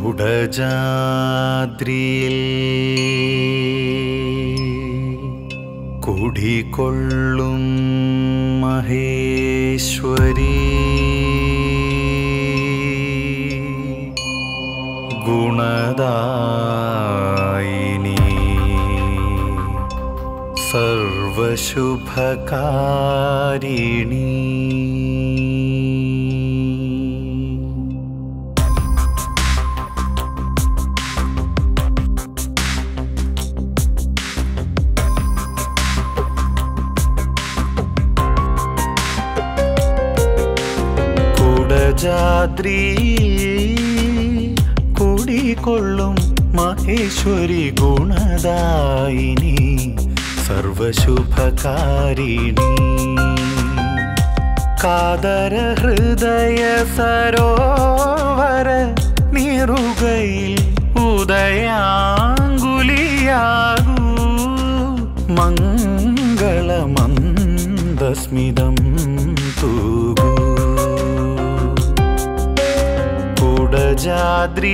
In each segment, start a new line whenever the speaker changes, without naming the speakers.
കുടജാദ്രിയിൽ കുടികൊള്ളും മഹേശ്വരി ഗുണദായിനി സർവശുഭകാരിണി കുടജാദ്രി കുടികൊള്ളും മഹേശ്വരി ഗുണദായിനി സർവശുഭകാരിണി കാതര ഹൃദയ സരോവര നീറുകയിൽ ഉദയാങ്കുലിയാകൂ മംഗളമന്ദസ്മിതം തൂകൂ കുടജാദ്രി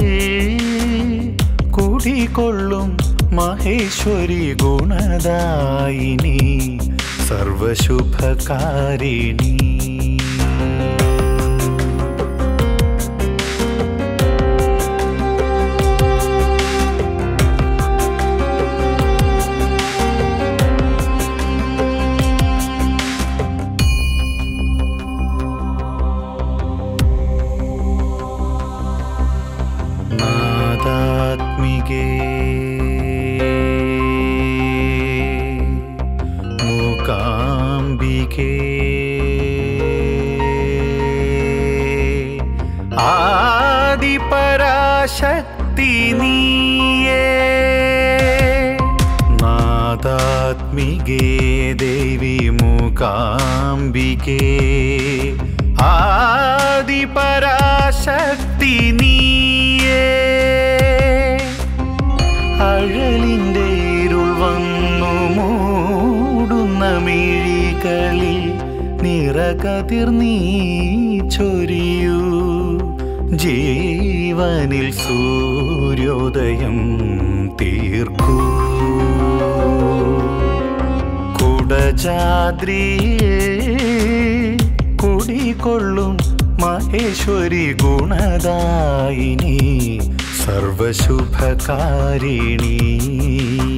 കുടികൊള്ളും മഹേശ്വരി ഗുണദായിനി സർവശുഭകാരിണി നാദാത്മികേ മൂകാംബികേ ആദിപരാശക്തി നീയേ നാദാത്മികേ ദേവി മൂകാംബികേ ആദിപരാശക്തി നീയേ അഴലിൻ്റെ ഇരുൾ വന്നു മൂടുന്ന മിഴികളിൽ നിറകതിർ നീ ചൊരിയൂ ജീവനിൽ സൂര്യോദയം തീർക്കൂ കുടജാദ്രി കുടികൊള്ളും മഹേശ്വരി ഗുണദായിനി സർവശുഭകാരിണി